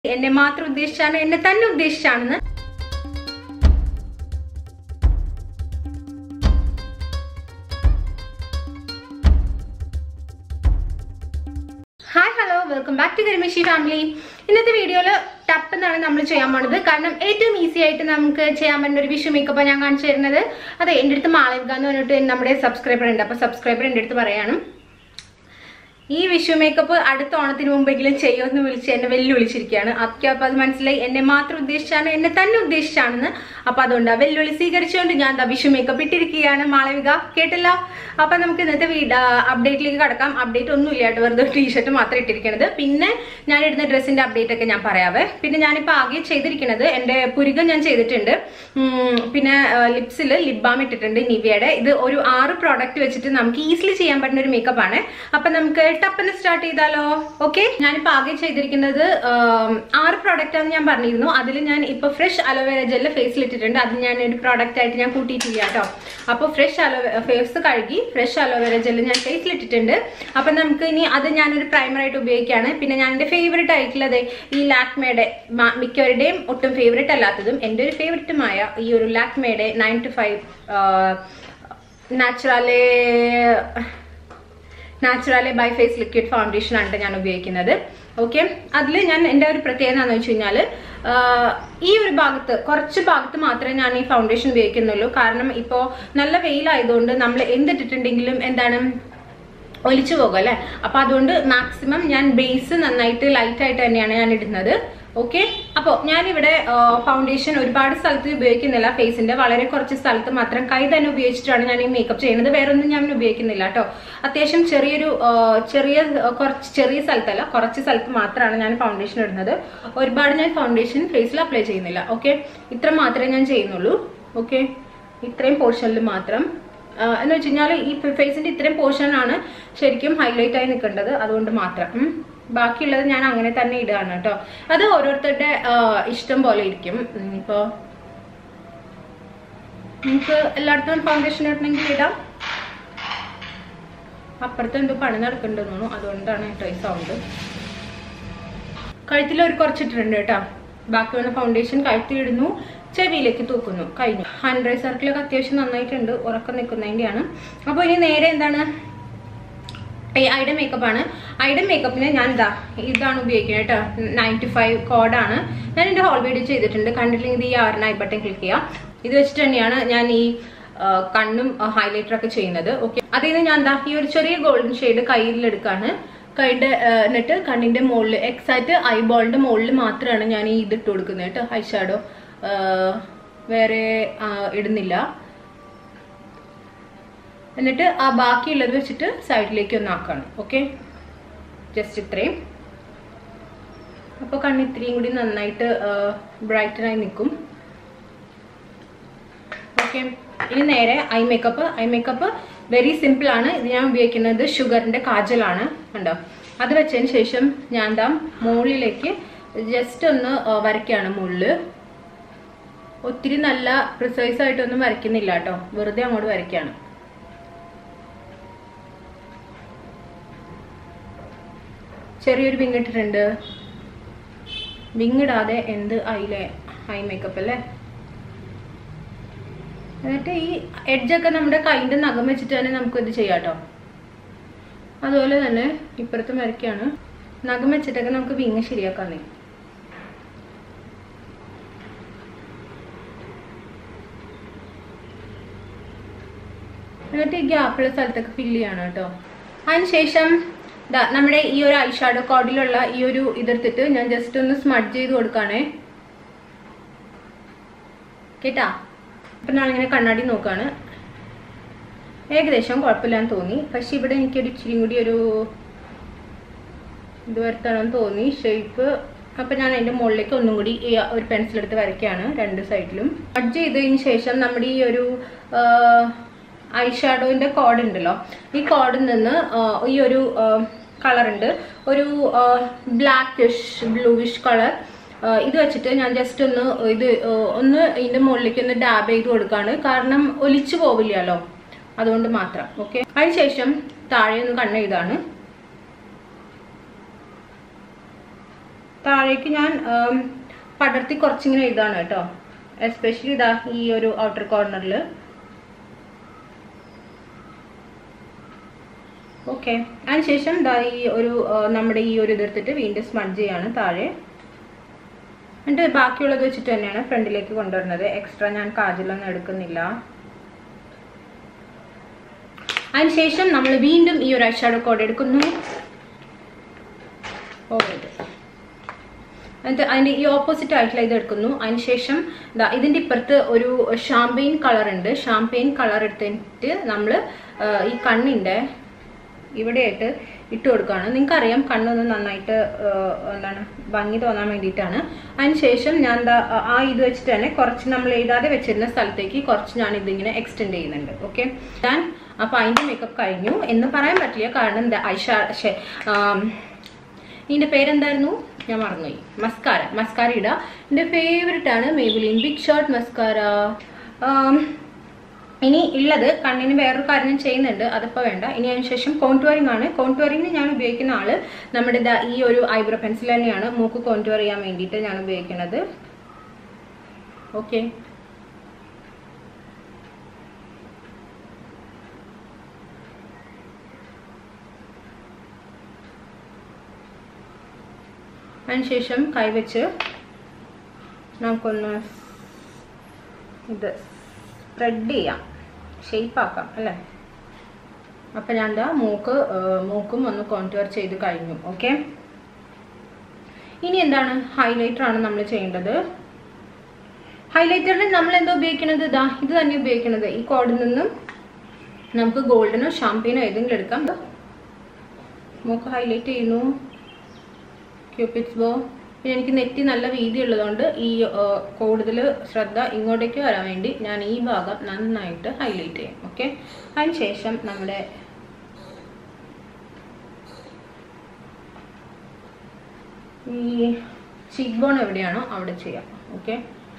എന്നെ മാത്രം ഉദ്ദേശിച്ചാണ് എന്നെ തന്നെ ഉദ്ദേശിച്ചാണെന്ന് hi hello welcome back to Karimeshi family ഇന്നത്തെ വീഡിയോയിൽ ടപ്പ് എന്നാണ് നമ്മൾ ചെയ്യാൻ പോണത് കാരണം ഏറ്റവും ഈസി ആയിട്ട് നമുക്ക് ചെയ്യാൻ പറ്റുന്ന ഒരു വിഷു മേക്കപ്പ് ഞാൻ കാണിച്ചു തരുന്നത് അതെ എൻ്റെ അടുത്ത് മാളവിക എന്ന് പറഞ്ഞിട്ട് നമ്മുടെ സബ്സ്ക്രൈബർ ഉണ്ട് അപ്പോൾ സബ്സ്ക്രൈബർ എൻ്റെ അടുത്ത് പറയാണ് ഈ വിഷു മേക്കപ്പ് അടുത്ത ഓണത്തിന് മുമ്പെങ്കിലും ചെയ്യുമെന്ന് വിളിച്ച് എന്നെ വെല്ലുവിളിച്ചിരിക്കുകയാണ് അതൊക്കെ അപ്പോൾ അത് മനസ്സിലായി എന്നെ മാത്രം ഉദ്ദേശിച്ചാണ് എന്നെ തന്നെ ഉദ്ദേശിച്ചാണെന്ന് അപ്പോൾ അതുകൊണ്ട് ആ വെല്ലുവിളി സ്വീകരിച്ചുകൊണ്ട് ഞാൻ ദാ വിഷു മേക്കപ്പ് ഇട്ടിരിക്കുകയാണ് മാളവിക കേട്ടല്ലോ അപ്പോൾ നമുക്ക് ഇന്നത്തെ വീട് അപ്ഡേറ്റിലേക്ക് കടക്കാം അപ്ഡേറ്റ് ഒന്നുമില്ല കേട്ടോ വെറുതെ ടീഷർട്ട് മാത്രം ഇട്ടിരിക്കണത് പിന്നെ ഞാൻ ഇടുന്ന ഡ്രസ്സിന്റെ അപ്ഡേറ്റ് ഒക്കെ ഞാൻ പറയാവേ പിന്നെ ഞാനിപ്പോൾ ആകെ ചെയ്തിരിക്കുന്നത് എൻ്റെ പുരികം ഞാൻ ചെയ്തിട്ടുണ്ട് ഉം, പിന്നെ ലിപ്സിൽ ലിപ് ബാം ഇട്ടിട്ടുണ്ട് നിവിയുടെ ഇത് ഒരു ആറ് പ്രോഡക്റ്റ് വെച്ചിട്ട് നമുക്ക് ഈസിലി ചെയ്യാൻ പറ്റുന്ന ഒരു മേക്കപ്പ് ആണ് അപ്പൊ നമുക്ക് ടപ്പന് സ്റ്റാർട്ട് ചെയ്താലോ ഓക്കെ ഞാനിപ്പോൾ ആകെ ചെയ്തിരിക്കുന്നത് ആം, ആറ് പ്രോഡക്റ്റ് ആണെന്ന് ഞാൻ പറഞ്ഞിരുന്നു അതിൽ ഞാൻ ഇപ്പൊ ഫ്രഷ് അലോവേര ജെല്ല് ഫേസിൽ ഇട്ടിട്ടുണ്ട് അത് ഞാൻ ഒരു പ്രോഡക്റ്റ് ആയിട്ട് ഞാൻ കൂട്ടിയിട്ടില്ല കേട്ടോ അപ്പോൾ ഫ്രഷ് അലോവേ ഫേസ് കഴുകി ഫ്രഷ് അലോവേര ജെല്ല് ഞാൻ ഫേസിൽ ഇട്ടിട്ടുണ്ട് അപ്പൊ നമുക്ക് ഇനി അത് ഞാനൊരു പ്രൈമർ ആയിട്ട് ഉപയോഗിക്കുകയാണ് പിന്നെ ഞാൻ എൻ്റെ ഫേവറേറ്റ് ആയിട്ടുള്ളത് ഈ ലാക്മേയുടെ മിക്കവരുടെയും ഒട്ടും ഫേവറേറ്റ് അല്ലാത്തതും എൻ്റെ ഒരു ഫേവറേറ്റുമായ ഈ ഒരു ലാക്മേയുടെ നയൻ ടു ഫൈവ് നാച്ചുറലേ naturally by face liquid foundation ആണ് ഞാൻ ഉപയോഗിക്കുന്നത് ഓക്കെ അതിൽ ഞാൻ എൻ്റെ ഒരു പ്രത്യേകത എന്താണെന്ന് വെച്ച് കഴിഞ്ഞാൽ ഈ ഒരു ഭാഗത്ത് കുറച്ച് ഭാഗത്ത് മാത്രമേ ഞാൻ ഈ ഫൗണ്ടേഷൻ ഉപയോഗിക്കുന്നുള്ളൂ കാരണം ഇപ്പോൾ നല്ല വെയിലായതുകൊണ്ട് നമ്മൾ എന്തിട്ടിട്ടുണ്ടെങ്കിലും എന്താണ് ഒലിച്ചു പോകും അല്ലേ അപ്പൊ അതുകൊണ്ട് മാക്സിമം ഞാൻ ബേസ് നന്നായിട്ട് ലൈറ്റ് ആയിട്ട് തന്നെയാണ് ഞാൻ ഇടുന്നത് ഓക്കെ അപ്പോൾ ഞാനിവിടെ ഫൗണ്ടേഷൻ ഒരുപാട് സ്ഥലത്ത് ഉപയോഗിക്കുന്നില്ല ഫേസിന്റെ വളരെ കുറച്ച് സ്ഥലത്ത് മാത്രം കൈ തന്നെ ഉപയോഗിച്ചിട്ടാണ് ഞാൻ ഈ മേക്കപ്പ് ചെയ്യുന്നത് വേറെ ഒന്നും ഞാൻ ഉപയോഗിക്കുന്നില്ല കേട്ടോ അത്യാവശ്യം ചെറിയൊരു ആ, ചെറിയ ആ, കുറച്ച് ചെറിയ സ്ഥലത്തല്ല കുറച്ച് സ്ഥലത്ത് മാത്രമാണ് ഞാൻ ഫൗണ്ടേഷൻ ഇടുന്നത് ഒരുപാട് ഞാൻ ഫൗണ്ടേഷൻ ഫേസിൽ അപ്ലൈ ചെയ്യുന്നില്ല ഓക്കെ ഇത്ര മാത്രമേ ഞാൻ ചെയ്യുന്നുള്ളൂ ഓക്കെ ഇത്രയും പോർഷനിൽ മാത്രം ആ, എന്ന് വെച്ച് കഴിഞ്ഞാൽ ഈ ഫേസിന്റെ ഇത്രയും പോർഷൻ ആണ് ശരിക്കും ഹൈലൈറ്റ് ആയി നിൽക്കേണ്ടത് അതുകൊണ്ട് മാത്രം ഉം. ബാക്കിയുള്ളത് ഞാൻ അങ്ങനെ തന്നെ ഇടുകയാണ് കേട്ടോ അത് ഓരോരുത്തരുടെ ആ, ഇഷ്ടം പോലെ ഇരിക്കും ഉം, ഇപ്പൊ നമുക്ക് എല്ലായിടത്തും ഫൗണ്ടേഷൻ ഇടണമെങ്കിൽ ഇടാം അപ്പുറത്ത് എന്തോ പണി നടക്കുന്നുണ്ടെന്ന് തോന്നുന്നു അതുകൊണ്ടാണ് കേട്ടോ ഈ സൗണ്ട് കഴുത്തിൽ ഒരു കുറച്ചിട്ടിട്ടുണ്ട് കേട്ടോ ബാക്കി വന്ന ഫൗണ്ടേഷൻ കഴുത്തിലിടുന്നു ചെവിയിലേക്ക് തൂക്കുന്നു കഴിഞ്ഞു ഹാൻഡ് ഡ്രൈ സർക്കിളൊക്കെ അത്യാവശ്യം നന്നായിട്ടുണ്ട് ഉറക്കം നിൽക്കുന്നതിൻ്റെയാണ് അപ്പോൾ ഇനി നേരെ എന്താണ് ഈ ഐഡൻ മേക്കപ്പ് ആണ് ഐഡൻ മേക്കപ്പിന് ഞാൻ ഇതാ ഇതാണ് ഉപയോഗിക്കുന്നത് കേട്ടോ നയൻറ്റി ഫൈവ് കോഡാണ് ഞാൻ എൻ്റെ ഹോൾ വീഡിയോ ചെയ്തിട്ടുണ്ട് കണ്ടില്ലെങ്കിൽ ഇത് ഈ ആറിന് ഐ ബട്ടൺ ക്ലിക്ക് ചെയ്യാം ഇത് വെച്ചിട്ട് തന്നെയാണ് ഞാൻ ഈ ആ, കണ്ണും ഹൈലൈറ്റർ ഒക്കെ ചെയ്യുന്നത് ഓക്കെ അതിൽ നിന്ന് ഞാൻ എന്താ ഈ ഒരു ചെറിയ ഗോൾഡൻ ഷെയ്ഡ് കയ്യിലെടുക്കാണ് കൈയുടെ ആ, എന്നിട്ട് കണ്ണിന്റെ മുകളിൽ എക്സാക്ട് ഐബോളിന്റെ മുകളിൽ മാത്രമാണ് ഞാൻ ഈ ഇതിട്ട് കൊടുക്കുന്നത് കേട്ടോ ഐ ഷാഡോ വേറെ ആ, ഇടുന്നില്ല എന്നിട്ട് ആ ബാക്കിയുള്ളത് വെച്ചിട്ട് സൈഡിലേക്ക് ഒന്ന് ആക്കാണ് ഓക്കെ ജസ്റ്റ് ഇത്രയും അപ്പോൾ കണ്ണ് ഇത്രയും കൂടി നന്നായിട്ട് ബ്രൈറ്റനായി നിൽക്കും ഓക്കെ ഇനി നേരെ eye makeup eye makeup very simple ആണ് ഇത് ഞാൻ ഉപയോഗിക്കുന്നത് ഷുഗറിന്റെ കാജലാണ് കണ്ടോ അത് വെച്ചതിന് ശേഷം ഞാൻ ദാ മുകളിലേക്ക് ജസ്റ്റ് ഒന്ന് ആ, വരയ്ക്കുകയാണ് മുകളിൽ ഒത്തിരി നല്ല പ്രിസൈസ് ആയിട്ടൊന്നും വരയ്ക്കുന്നില്ല കേട്ടോ വെറുതെ അങ്ങോട്ട് വരയ്ക്കുകയാണ് ചെറിയൊരു വിങ് ഇട്ടിട്ടുണ്ട് വിങ് ഇടാതെ എന്ത് ഐലെ ഐ മേക്കപ്പ് അല്ലേ എന്നിട്ട് ഈ എഡ്ജൊക്കെ നമ്മുടെ കൈൻ്റെ നഖം വെച്ചിട്ട് തന്നെ നമുക്ക് ഇത് ചെയ്യാം കേട്ടോ അതുപോലെ തന്നെ ഇപ്പുറത്തും വരയ്ക്കാണ് നഖം വെച്ചിട്ടൊക്കെ നമുക്ക് വിങ് ശരിയാക്കാന്നേ എന്നിട്ട് ഈ ഗ്യാപ്പുള്ള സ്ഥലത്തൊക്കെ ഫില്ല് ചെയ്യണം കേട്ടോ അതിനുശേഷം ദാ നമ്മുടെ ഈ ഒരു ഐഷാഡോ കോഡിലുള്ള ഈ ഒരു ഇതെടുത്തിട്ട് ഞാൻ ജസ്റ്റ് ഒന്ന് സ്മഡ് ചെയ്ത് കൊടുക്കാണേ കേട്ടാ അപ്പൊ ഞാനിങ്ങനെ കണ്ണാടി നോക്കാണ് ഏകദേശം കുഴപ്പമില്ലാന്ന് തോന്നി പക്ഷെ ഇവിടെ എനിക്കൊരു ഇച്ചിരി കൂടി ഒരു ഇത് വരുത്തണമെന്ന് തോന്നി ഷേപ്പ് അപ്പൊ ഞാൻ അതിന്റെ മുകളിലേക്ക് ഒന്നും കൂടി ഈ ഒരു പെൻസിൽ എടുത്ത് വരയ്ക്കുകയാണ് രണ്ട് സൈഡിലും കട്ട് ചെയ്തതിന് ശേഷം നമ്മുടെ ഈ ഒരു ഐ ഷാഡോയിന്റെ കോഡ് ഉണ്ടല്ലോ ഈ കോഡിൽ നിന്ന് ആ, ഈ ഒരു കളർ ഉണ്ട് ഒരു ബ്ലാക്കിഷ് ബ്ലൂവിഷ് കളർ ഇത് വെച്ചിട്ട് ഞാൻ ജസ്റ്റ് ഒന്ന് ഇത് ആ, ഒന്ന് ഇതിന്റെ മുകളിലേക്ക് ഒന്ന് ഡാബ് ചെയ്ത് കൊടുക്കാണ് കാരണം ഒലിച്ചു പോവില്ലല്ലോ അതുകൊണ്ട് മാത്രം ഓക്കെ അതിനുശേഷം താഴെ ഒന്ന് കണ്ണെഴുതാണ് താഴേക്ക് ഞാൻ ഉം, പടർത്തി കുറച്ചിങ്ങനെ എഴുതാണ് കേട്ടോ എസ്പെഷ്യലി ഇതാ ഈ ഒരു ഔട്ടർ കോർണറിൽ ഓക്കെ അതിനുശേഷം ഇതാ ഈ ഒരു ആ, നമ്മുടെ ഈ ഒരു ഇതെടുത്തിട്ട് വീണ്ടും സ്മഡ്ജ് ചെയ്യാണ് താഴെ എന്നിട്ട് ബാക്കിയുള്ളത് വെച്ചിട്ട് തന്നെയാണ് ഫ്രണ്ടിലേക്ക് കൊണ്ടുവരുന്നത് എക്സ്ട്രാ ഞാൻ കാജലൊന്നും എടുക്കുന്നില്ല അതിനുശേഷം നമ്മൾ വീണ്ടും ഈ ഒരു ഐഷാഡോ കോഡ് എടുക്കുന്നു ഓ ഇത് എന്നിട്ട് അതിന്റെ ഈ ഓപ്പോസിറ്റ് ആയിട്ടുള്ള ഇത് എടുക്കുന്നു അതിനുശേഷം ദാ ഇതിന്റെ ഇപ്പുറത്ത് ഒരു ഷാമ്പെയിൻ കളർ ഉണ്ട് ഷാമ്പെയിൻ കളർ എടുത്തിട്ട് നമ്മൾ ഈ കണ്ണിന്റെ ഇവിടെയായിട്ട് ഇട്ട് കൊടുക്കുകയാണ് നിങ്ങൾക്കറിയാം കണ്ണൊന്ന് നന്നായിട്ട് ആ, എന്താണ് ഭംഗി തോന്നാൻ വേണ്ടിയിട്ടാണ് അതിനുശേഷം ഞാൻ ദാ ആ- ആ ഇത് വെച്ചിട്ട് തന്നെ കുറച്ച് നമ്മൾ എഴുതാതെ വെച്ചിരുന്ന സ്ഥലത്തേക്ക് കുറച്ച് ഞാൻ ഇതിങ്ങനെ എക്സ്റ്റെൻഡ് ചെയ്യുന്നുണ്ട് ഓക്കെ ഞാൻ അപ്പോൾ അതിൻ്റെ മേക്കപ്പ് കഴിഞ്ഞു എന്ന് പറയാൻ പറ്റില്ല കാരണം എന്താ ഐഷ ശ്ശെ, ആം, ഇതിന്റെ പേരെന്തായിരുന്നു ഞാൻ മറന്നുപോയി മസ്കാര മസ്കാര ഇടുക എൻ്റെ ഫേവററ്റ് ആണ് മേബിലിൻ ബിഗ് ഷോട്ട് മസ്കാര ഇനി ഉള്ളത് കണ്ണിന് വേറൊരു കാര്യം ഞാൻ ചെയ്യുന്നുണ്ട് അതിപ്പോൾ വേണ്ട ഇനി അതിന് ശേഷം കോൺട്വറിങ് ആണ് കോൺട്വറിങ് ഞാൻ ഉപയോഗിക്കുന്ന ആള് നമ്മുടെ ദാ ഈ ഒരു ഐബ്രോ പെൻസിൽ തന്നെയാണ് മൂക്ക് കോൺട്വർ ചെയ്യാൻ വേണ്ടിയിട്ട് ഞാൻ ഉപയോഗിക്കുന്നത് ഓക്കെ അതിനുശേഷം കൈവച്ച് നമുക്കൊന്ന് ഇത് സ്പ്രെഡ് ചെയ്യാം ഷേപ്പാക്കാം അല്ലേ അപ്പം ഞാൻ എന്താ മൂക്ക് ആ, മൂക്കും ഒന്ന് കോൺട്യൂർ ചെയ്ത് കഴിഞ്ഞു ഓക്കെ ഇനി എന്താണ് ഹൈലൈറ്റർ ആണ് നമ്മൾ ചെയ്യേണ്ടത് ഹൈലൈറ്ററിന് നമ്മൾ എന്താ ഉപയോഗിക്കുന്നത് ഇതാ ഇത് തന്നെ ഉപയോഗിക്കുന്നത് ഈ കോഡിൽ നിന്നും നമുക്ക് ഗോൾഡനോ ഷാമ്പയിനോ ഏതെങ്കിലും എടുക്കാം ദാ. മൂക്ക് ഹൈലൈറ്റ് ചെയ്യുന്നു ക്യൂപ്പിഡ്സ് ബോ പിന്നെ എനിക്ക് നെറ്റി നല്ല വീതി ഉള്ളതുകൊണ്ട് ഈ കൂടുതൽ ശ്രദ്ധ ഇങ്ങോട്ടേക്ക് വരാൻ വേണ്ടി ഞാൻ ഈ ഭാഗം നന്നായിട്ട് ഹൈലൈറ്റ് ചെയ്യും ഓക്കെ അതിനുശേഷം നമ്മുടെ ഈ ചീക്ക് ബോൺ എവിടെയാണോ അവിടെ ചെയ്യാം ഓക്കെ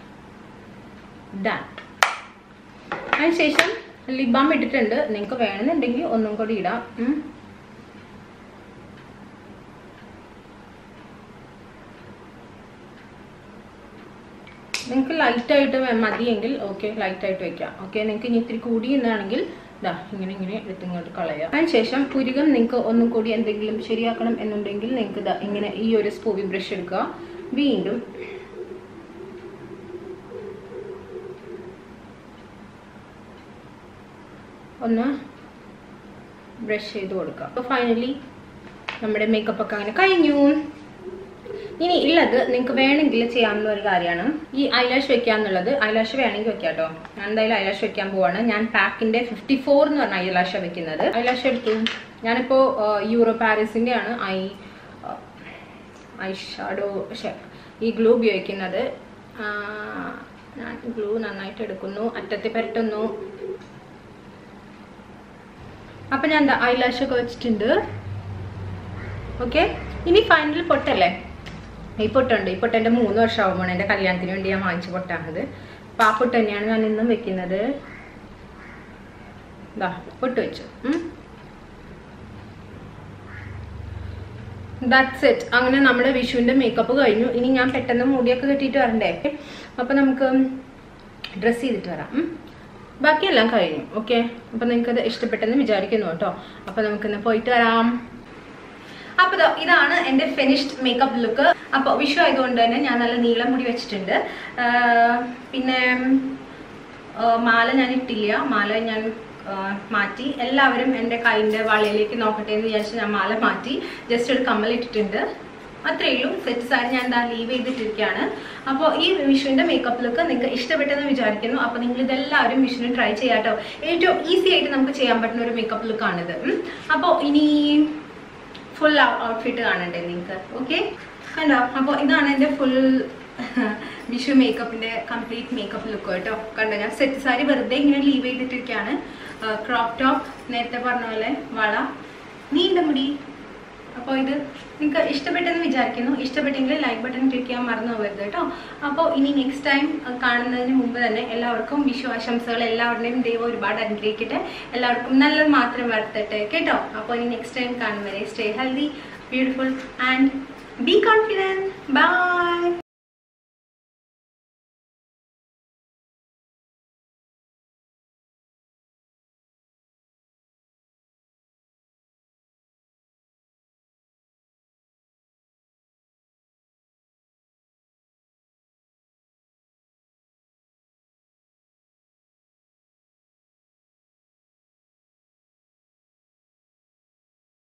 ഡൺ അതിനുശേഷം ലിപ് ബാം ഇട്ടിട്ടുണ്ട് നിങ്ങൾക്ക് വേണമെന്നുണ്ടെങ്കിൽ ഒന്നും കൂടി ഇടാം ഉം. നിങ്ങൾക്ക് ലൈറ്റായിട്ട് മതിയെങ്കിൽ ഓക്കെ ലൈറ്റായിട്ട് വെക്കാം ഓക്കെ നിങ്ങൾക്ക് ഇനി ഇത്തിരി കൂടി എന്നാണെങ്കിൽ ഇതാ ഇങ്ങനെ ഇങ്ങനെ എടുത്ത് ഇങ്ങോട്ട് കളയാം അതിനുശേഷം പുരുകം നിങ്ങൾക്ക് ഒന്നും കൂടി എന്തെങ്കിലും ശരിയാക്കണം എന്നുണ്ടെങ്കിൽ നിങ്ങൾക്ക് ഇതാ ഇങ്ങനെ ഈ ഒരു സ്പൂവി ബ്രഷ് എടുക്കുക വീണ്ടും ഒന്ന് ബ്രഷ് ചെയ്ത് കൊടുക്കുക അപ്പോൾ ഫൈനലി നമ്മുടെ മേക്കപ്പ് ഒക്കെ അങ്ങനെ കഴിഞ്ഞു ഇനി ഉള്ളത് നിങ്ങൾക്ക് വേണമെങ്കിൽ ചെയ്യാവുന്ന ഒരു കാര്യമാണ് ഈ ഐലാഷ് വെക്കാന്നുള്ളത് ഐലാഷ് വേണമെങ്കിൽ വെക്കാം കേട്ടോ ഞാൻ എന്തായാലും ഐലാഷ് വെക്കാൻ പോവാണ് ഞാൻ പാക്കിന്റെ ഫിഫ്റ്റി ഫോർ എന്ന് പറഞ്ഞ ഐലാഷ വെക്കുന്നത് ഐലാഷ് എടുത്തു ഞാനിപ്പോ ആ, യൂറോ പാരീസിന്റെ ആണ് ഐ ഐ ഷാഡോ ഈ ഗ്ലൂ ഉപയോഗിക്കുന്നത് ആ, ഞാൻ ഗ്ലൂ നന്നായിട്ട് എടുക്കുന്നു അറ്റത്തെ പരട്ടുന്നു അപ്പൊ ഞാൻ എന്താ ഐലാഷ് ഒക്കെ വെച്ചിട്ടുണ്ട് ഓക്കെ ഇനി ഫൈനൽ പൊട്ടല്ലേ ഈ പൊട്ടുണ്ട് ഈ പൊട്ട് എൻ്റെ മൂന്ന് വർഷമാകുമ്പോൾ എൻ്റെ കല്യാണത്തിന് വേണ്ടി ഞാൻ വാങ്ങിച്ച പൊട്ടാണത് അപ്പോൾ ആ പൊട്ട് തന്നെയാണ് ഞാൻ ഇന്നും വെക്കുന്നത് ഇതാ പൊട്ട് വെച്ചു ദാറ്റ്സ് ഇറ്റ് അങ്ങനെ നമ്മുടെ വിഷുവിൻ്റെ മേക്കപ്പ് കഴിഞ്ഞു ഇനി ഞാൻ പെട്ടെന്ന് മുടിയൊക്കെ കെട്ടിയിട്ട് വരണ്ടേ അപ്പോൾ നമുക്ക് ഡ്രസ്സ് ചെയ്തിട്ട് വരാം ഉം. ബാക്കിയെല്ലാം കഴിഞ്ഞു ഓക്കെ അപ്പോൾ നിങ്ങൾക്കത് ഇഷ്ടപ്പെട്ടെന്ന് വിചാരിക്കുന്നു കേട്ടോ അപ്പോൾ നമുക്കിന്ന് പോയിട്ട് വരാം അപ്പൊ ദാ ഇതാണ് എന്റെ ഫിനിഷ്ഡ് മേക്കപ്പ് ലുക്ക് അപ്പൊ വിഷു ആയതുകൊണ്ട് തന്നെ ഞാൻ നല്ല നീളം മുടി വെച്ചിട്ടുണ്ട് ആ, പിന്നെ ആ, മാല ഞാൻ ഇട്ടില്ല മാല ഞാൻ ആ, മാറ്റി എല്ലാവരും എൻ്റെ കൈൻ്റെ വളയിലേക്ക് നോക്കട്ടെ എന്ന് വിചാരിച്ച് ഞാൻ മാല മാറ്റി ജസ്റ്റ് ഒരു കമ്മൽ ഇട്ടിട്ടുണ്ട് അത്രയേ ഉള്ളൂ സെറ്റ് സാരി ഞാൻ എന്താ ലീവ് ചെയ്തിട്ടിരിക്കുകയാണ് അപ്പോൾ ഈ വിഷുവിൻ്റെ മേക്കപ്പ് ലുക്ക് നിങ്ങൾക്ക് ഇഷ്ടപ്പെട്ടെന്ന് വിചാരിക്കുന്നു അപ്പോൾ നിങ്ങൾ ഇതെല്ലാവരും വിഷുവിന് ട്രൈ ചെയ്യാട്ടോ ഏറ്റവും ഈസി ആയിട്ട് നമുക്ക് ചെയ്യാൻ പറ്റുന്ന ഒരു മേക്കപ്പ് ലുക്കാണിത് അപ്പോൾ ഇനി ഫുൾ ഔട്ട്ഫിറ്റ് കാണണ്ടേ നിങ്ങൾക്ക് ഓക്കെ കണ്ടോ അപ്പോൾ ഇതാണ് എൻ്റെ ഫുൾ വിഷു മേക്കപ്പിൻ്റെ കംപ്ലീറ്റ് മേക്കപ്പ് ലുക്ക് കേട്ടോ കണ്ടോ ഞാൻ സെറ്റ് സാരി വെറുതെ ഇങ്ങനെ ലീവ് ചെയ്തിട്ടിരിക്കുകയാണ് ക്രോപ്പ് ടോപ്പ് നേരത്തെ പറഞ്ഞ പോലെ വള നീണ്ട മുടി അപ്പോൾ ഇത് നിങ്ങൾക്ക് ഇഷ്ടപ്പെട്ടെന്ന് വിചാരിക്കുന്നു ഇഷ്ടപ്പെട്ടെങ്കിൽ ലൈക്ക് ബട്ടൺ ക്ലിക്ക് ചെയ്യാൻ മറന്നു പോകരുത് കേട്ടോ അപ്പോൾ ഇനി നെക്സ്റ്റ് ടൈം കാണുന്നതിന് മുമ്പ് തന്നെ എല്ലാവർക്കും വിഷു ആശംസകൾ എല്ലാവരുടെയും ദൈവം ഒരുപാട് അനുഗ്രഹിക്കട്ടെ എല്ലാവർക്കും നല്ലത് മാത്രം വരുത്തട്ടെ കേട്ടോ അപ്പോൾ ഇനി നെക്സ്റ്റ് ടൈം കാണും വരെ stay healthy beautiful and be confident by